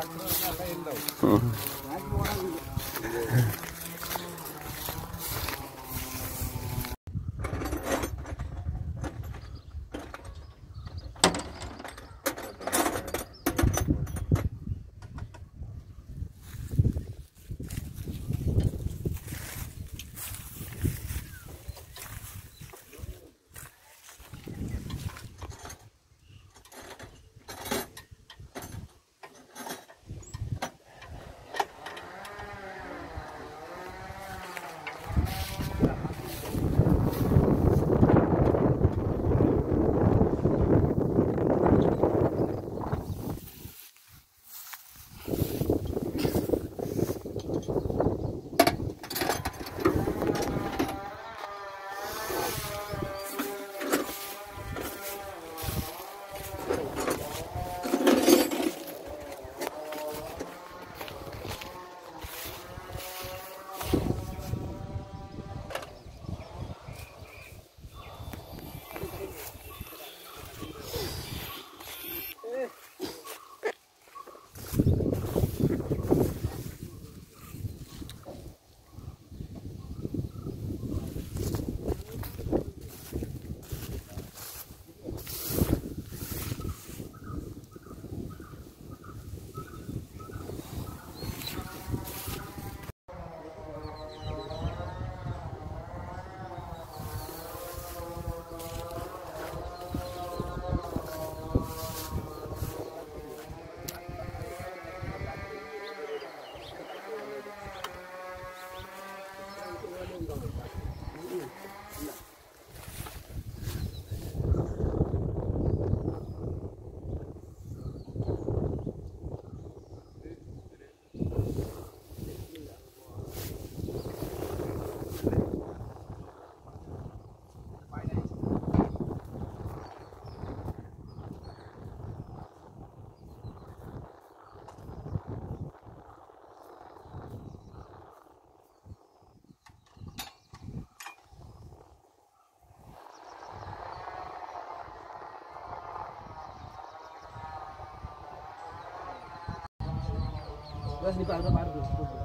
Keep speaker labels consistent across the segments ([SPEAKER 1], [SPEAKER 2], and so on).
[SPEAKER 1] Terus di baru baru.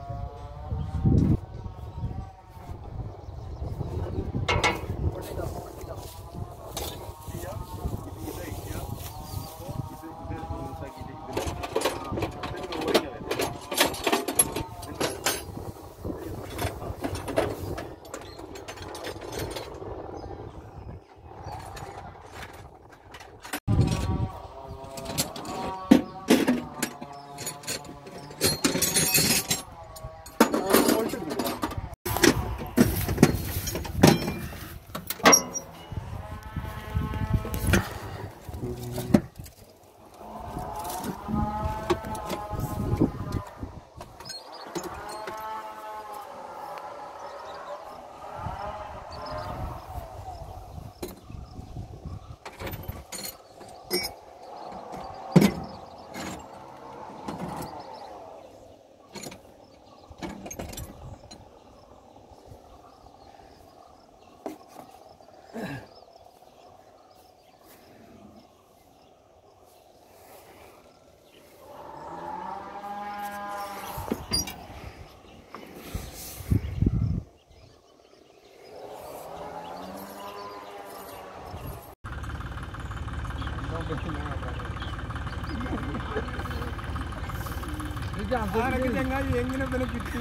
[SPEAKER 2] ആരൊക്കെ ചങ്ങായി എങ്ങനെ പിന്നെ കിട്ടി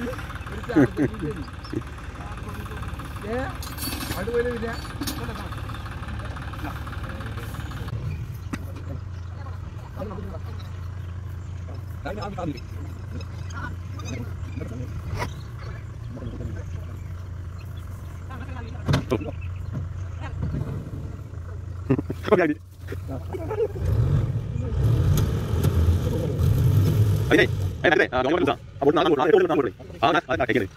[SPEAKER 2] അതുപോലുമില്ല
[SPEAKER 3] അതെ അതെ ആ ഗവൺമെന്റ് കൊടുത്താ അപ്പോൾ നാളെ കൊടുത്താ എപ്പോൾ നാളെ കൊടുത്തേ ആ ആ കേൾക്കുന്നത്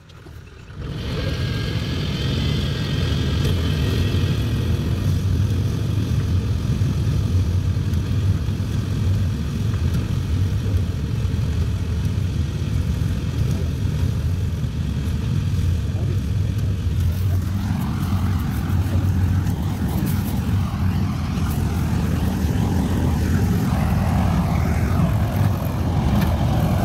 [SPEAKER 2] ആ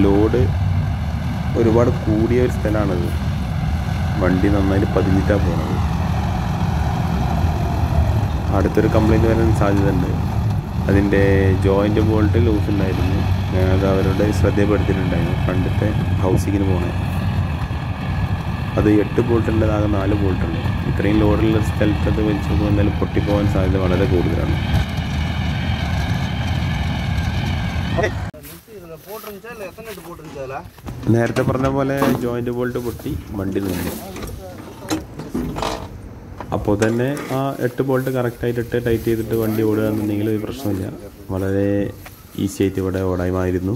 [SPEAKER 1] ലോഡ് ഒരുപാട് കൂടിയ ഒരു സ്ഥലമാണത് വണ്ടി നന്നായിട്ട് പതിഞ്ഞിട്ടാണ് പോണത് അടുത്തൊരു കംപ്ലൈൻറ്റ് വരാൻ സാധ്യതയുണ്ട് അതിൻ്റെ ജോയിൻ്റ് ബോൾട്ട് ലൂസ് ഉണ്ടായിരുന്നു ഞാനത് അവരുടെ ശ്രദ്ധയപ്പെടുത്തിയിട്ടുണ്ടായിരുന്നു ഫ്രണ്ടത്തെ ഹൗസിങ്ങിന് പോകണേ അത് എട്ട് ബോൾട്ടുണ്ട് ആകെ നാല് ബോൾട്ടുണ്ട് ഇത്രയും ലോഡുള്ള സ്ഥലത്ത് അത് വലിച്ചു നോക്കുമ്പോൾ എന്തായാലും പൊട്ടിപ്പോകാൻ സാധ്യത വളരെ കൂടുതലാണ്
[SPEAKER 2] போட்டிருந்துச்சா இல்லை எத்தனை எட்டு போட்டிருந்துச்சு அதில்
[SPEAKER 1] നേരത്തെ പറഞ്ഞ പോലെ ജോയിൻ്റ് ബോൾട്ട് പൊട്ടി വണ്ടി നിന്നു അപ്പോൾ തന്നെ ആ എട്ട് ബോൾട്ട് കറക്റ്റായിട്ട് ഇട്ട് ടൈറ്റ് ചെയ്തിട്ട് വണ്ടി ഓടുക എന്നുണ്ടെങ്കിൽ ഒരു പ്രശ്നമില്ല വളരെ ഈസി ആയിട്ട് ഇവിടെ ഓടാമായിരുന്നു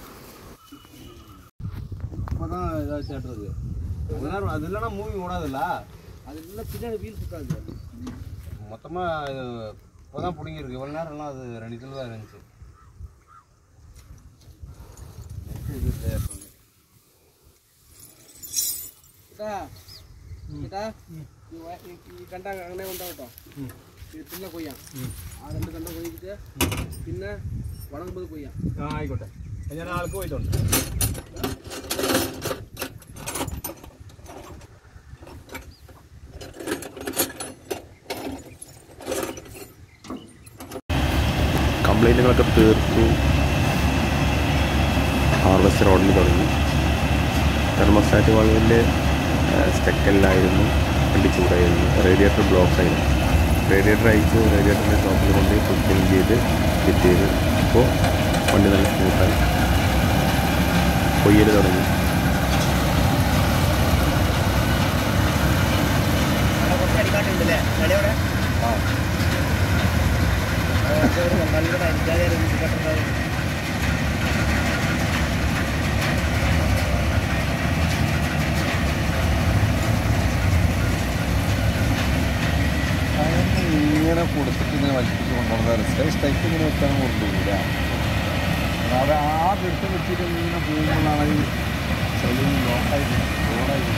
[SPEAKER 2] இப்போ தான் ஏதாச்சும் ஆட்டுறது அதெல்லாம் அது இல்லைன்னா மூவி ஓடாதுல்ல அது இல்லை பின்னாடி வீல் சுத்தாது மொத்தமாக இப்போ தான் பிடிங்கிருக்கு இவ்வளோ நேரம்லாம் அது ரெண்டு கிலோ தான் இருந்துச்சு இது இல்லை எப்பவுமே.
[SPEAKER 4] ചേട്ടാ ചേട്ടാ ഈ വ- ഈ- ഈ കണ്ട അങ്ങനെ ഉണ്ടാവും കേട്ടോ ഇത് പിന്നെ കൊയ്യാം ആ രണ്ട് കണ്ട കൊയ്തിട്ട് പിന്നെ വണങ്ങുമ്പോൾ കൊയ്യാം
[SPEAKER 2] ആ ആയിക്കോട്ടെ ഞാൻ ആൾക്ക് പോയിട്ടുണ്ട്
[SPEAKER 1] കംപ്ലൈൻറ്റുകളൊക്കെ തീർത്തു ഹാർവസ്റ്റർ ഓടൽ തുടങ്ങി തെർമോസ്റ്റാറ്റ് വാൾവിൻ്റെ സ്റ്റെക്കലിലായിരുന്നു വണ്ടി ചൂടായിരുന്നു റേഡിയേറ്റർ ബ്ലോക്ക് ആയിരുന്നു റേഡിയേറ്റർ അയച്ചു റേഡിയേറ്ററിൻ്റെ ഷോപ്പിൽ കൊണ്ട് ഫുഡ് ക്ലീൻ ചെയ്ത് ഫിറ്റ് ചെയ്ത് ഇപ്പോൾ വണ്ടി നല്ല സ്മൂത്തായി കൊയ്യൽ തുടങ്ങി
[SPEAKER 2] ഇങ്ങനെ കൊടുത്തിട്ട് ഇങ്ങനെ വലിപ്പിച്ച് കൊണ്ടുവന്ന റിസ്ക് സ്റ്റൈക്ക് ഇങ്ങനെ വെക്കാൻ കൊണ്ടുപോകില്ല അത് ആ ദൃശ്യം വെച്ചിട്ട് ഇങ്ങനെ പോകുമ്പോഴാണ് ഈ ചെളി ലോക്കായി റോഡായി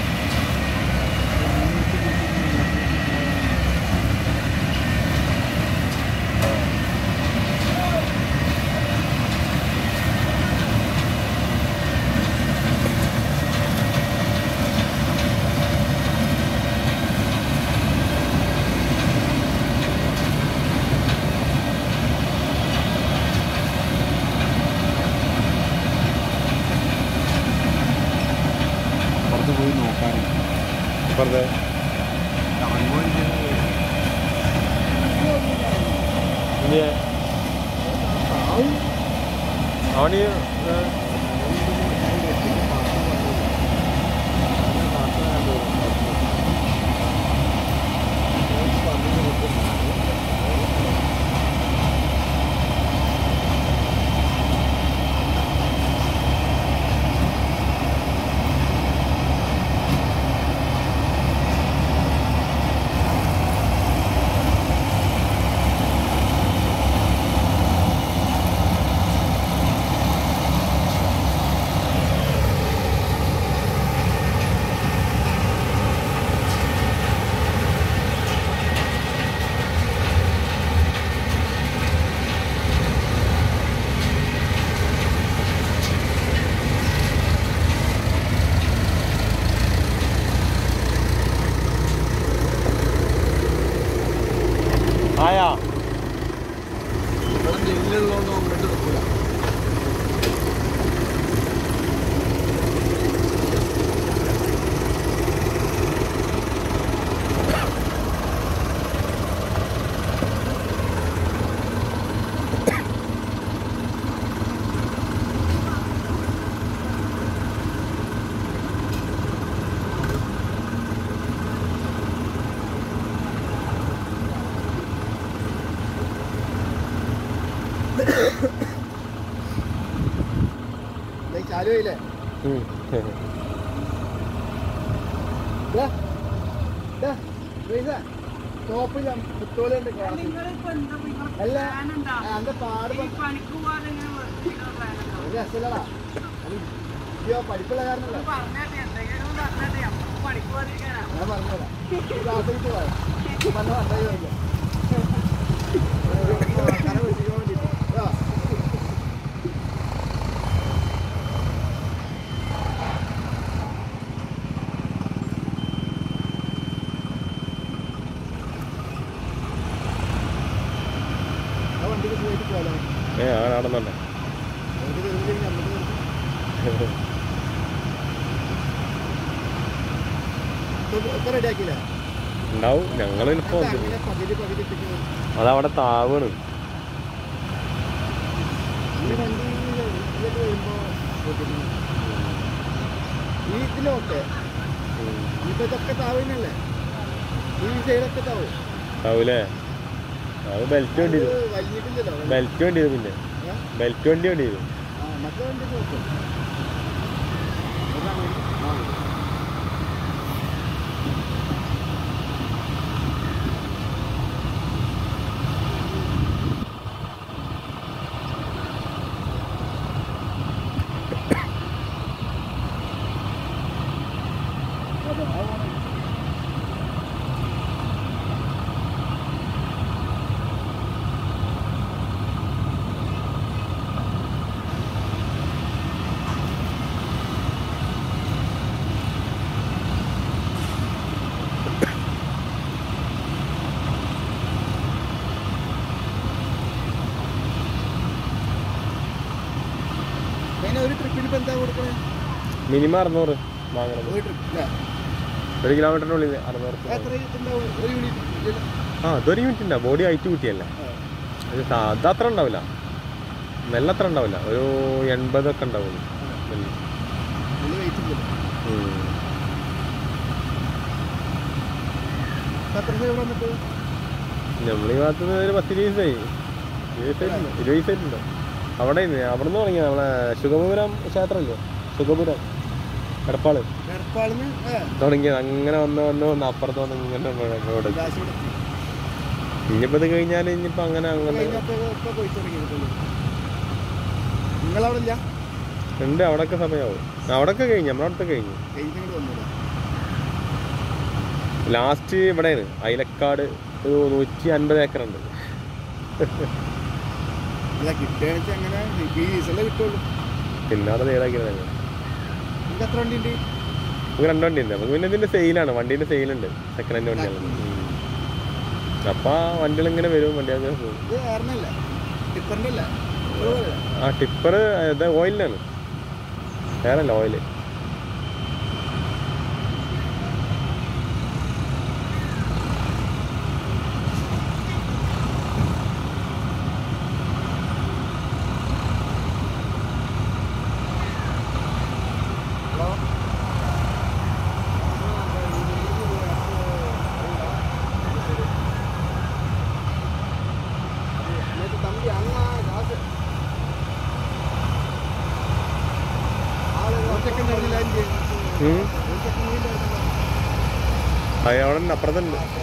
[SPEAKER 2] പുറത്ത് പോയി നോക്കാനും
[SPEAKER 1] അപ്പുറത്തെ അവന് ആയാ
[SPEAKER 2] ഇവിടെ ജയിലുള്ളതുകൊണ്ട് മുമ്പോട്ട് നിൽക്കില്ല ചാലുവായില്ലേ ടോപ്പില്ല കുത്തോലുണ്ട് അല്ല അന്റെ പാട് രസല്ലടാ അയ്യോ പഠിപ്പുള്ള കാരണല്ല ഞാൻ പറഞ്ഞുതരാം ക്ലാസ് കിട്ടി പോയാ പറഞ്ഞ പറഞ്ഞില്ല കര വെട്ടിക്കാൻ വേണ്ടിട്ട് വണ്ടിക്ക് പോയിട്ട് പോകാലോ
[SPEAKER 1] ഏ അങ്ങനെ നടന്നോട്ടെ
[SPEAKER 2] നമുക്ക് തരുന്നില്ലെങ്കിൽ നമുക്ക് ഒക്കെ റെഡിയാക്കിയില്ലേ
[SPEAKER 1] ഉണ്ടാവും ഞങ്ങൾ ഇപ്പോൾ
[SPEAKER 2] അങ്ങനെ പകുതി പകുതി ഇട്ടിട്ട്
[SPEAKER 1] അതവിടെ താവാണ്
[SPEAKER 2] ഈ വണ്ടി ഇതിലേക്ക് വരുമ്പോ ശ്രദ്ധിക്കണം. ഈ ഇതിലൊക്കെ ഇപ്പൊ ഇതൊക്കെ താവുന്നല്ലേ ഈ സൈഡൊക്കെ താവും
[SPEAKER 1] താവൂലേ അത് ബെൽറ്റ് വേണ്ടി
[SPEAKER 2] ഇത്
[SPEAKER 1] വരും
[SPEAKER 2] വലിയിട്ടില്ലല്ലോ
[SPEAKER 1] ബെൽറ്റ് വേണ്ടി വരും പിന്നെ
[SPEAKER 2] ഏ?
[SPEAKER 1] ബെൽറ്റ് വണ്ടി വേണ്ടി വരും
[SPEAKER 2] ആ മറ്റേ വണ്ടി നോക്കും ആ അതിന് ഒരു ട്രിപ്പിന് ഇപ്പൊ എന്താ കൊടുക്കണേ
[SPEAKER 1] മിനിമം അറുന്നൂറ് വാങ്ങണം
[SPEAKER 2] ഒരു ട്രിപ്പ് അല്ലേ
[SPEAKER 1] ഒരു കിലോമീറ്ററിനുള്ളിൽ അറുന്നൂറ് ഉറുപ്പിക
[SPEAKER 2] എത്ര ഇതുണ്ടാവും ഒരു യൂണിറ്റ്
[SPEAKER 1] ആ അതൊരു യൂണിറ്റ് ഉണ്ടാവും ബോഡി ഹൈറ്റ് കൂട്ടിയല്ല ഇത് സാ- അത് അത്ര ഉണ്ടാവില്ല നെല്ല് അത്ര ഉണ്ടാവില്ല ഒരു എൺപതൊക്കെ ഉണ്ടാവുള്ളൂ നെല്ല്.
[SPEAKER 2] നല്ല വെയിറ്റ് ഇല്ല
[SPEAKER 1] ഉം.
[SPEAKER 2] എത്ര ദിവസം ഇവിടെ വന്നിട്ട്
[SPEAKER 1] നമ്മൾ ഈ ഭാഗത്ത് നിന്ന് ഒരു പത്ത് ഇരുപത് ദിവസമായി ഇരുപത് ദിവസമായിട്ടുണ്ട് ഇരുപത് ദിവസമായിട്ടുണ്ട് അവിടെ നിന്ന് അവിടെ നിന്ന് തുടങ്ങി നമ്മളെ ശുഗപുരം ക്ഷേത്രമല്ലേ ശുഗപുരം എടപ്പാള്
[SPEAKER 2] എടപ്പാളിന് ഏ
[SPEAKER 1] തുടങ്ങിയത് അങ്ങനെ വന്ന് വന്ന് വന്ന് അപ്പുറത്ത് വന്ന് ഇങ്ങനെ ഇവിടെ
[SPEAKER 2] കാശ് ഇവിടെ എത്തി.
[SPEAKER 1] ഇനിയിപ്പോൾ ഇത് കഴിഞ്ഞാൽ ഇനിയിപ്പോൾ അങ്ങനെ അങ്ങനെ
[SPEAKER 2] കഴിഞ്ഞപ്പോ ഇപ്പൊ പോയി തുടങ്ങിയിട്ടുള്ളൂ നിങ്ങളവിടെ ഇല്ല
[SPEAKER 1] ഉണ്ട് അവിടെയൊക്കെ സമയമാവും അവിടെയൊക്കെ കഴിഞ്ഞു നമ്മുടെ അടുത്ത് കഴിഞ്ഞു
[SPEAKER 2] കഴിഞ്ഞിട്ട് വന്നില്ല
[SPEAKER 1] ലാസ്റ്റ് ഇവിടെയാണ് അയിലക്കാട് ഒരു നൂറ്റി അൻപത് ഏക്കർ ഉണ്ട്
[SPEAKER 2] ഇല്ല കിട്ടുക അങ്ങനെ ഈ ഡീസലേ കിട്ടുള്ളൂ
[SPEAKER 1] പിന്നെ അവിടെ നേടാക്കിയത് ഞങ്ങൾ
[SPEAKER 2] നിങ്ങൾക്ക് എത്ര വണ്ടി ഉണ്ട്
[SPEAKER 1] നമുക്ക് രണ്ട് വണ്ടി ഉണ്ട് നമുക്ക് പിന്നെ ഇതിന്റെ സെയിലാണ് വണ്ടീന്റെ സെയിലുണ്ട് സെക്കൻഡ് ഹാൻഡ് വണ്ടിയാണ് അപ്പൊ ആ വണ്ടികൾ ഇങ്ങനെ വരും വണ്ടി അങ്ങനെ പോകും
[SPEAKER 2] ഇത് ഏറണല്ലേ ടിപ്പറിന്റെ അല്ലേ ഇതുപോലെ.
[SPEAKER 1] ആ ടിപ്പർ ഇത് ഓയിലിനാണ് വേറല്ല ഓയില്
[SPEAKER 2] நேத்து தம்பி அண்ணா காசு ஆளு ஒரு செகண்ட் நடந்திല്ല
[SPEAKER 1] ഉം.
[SPEAKER 2] ഒരു സെക്കൻഡ്
[SPEAKER 1] അത് അവിടെ ഉണ്ട്, അപ്പുറത്തുണ്ട്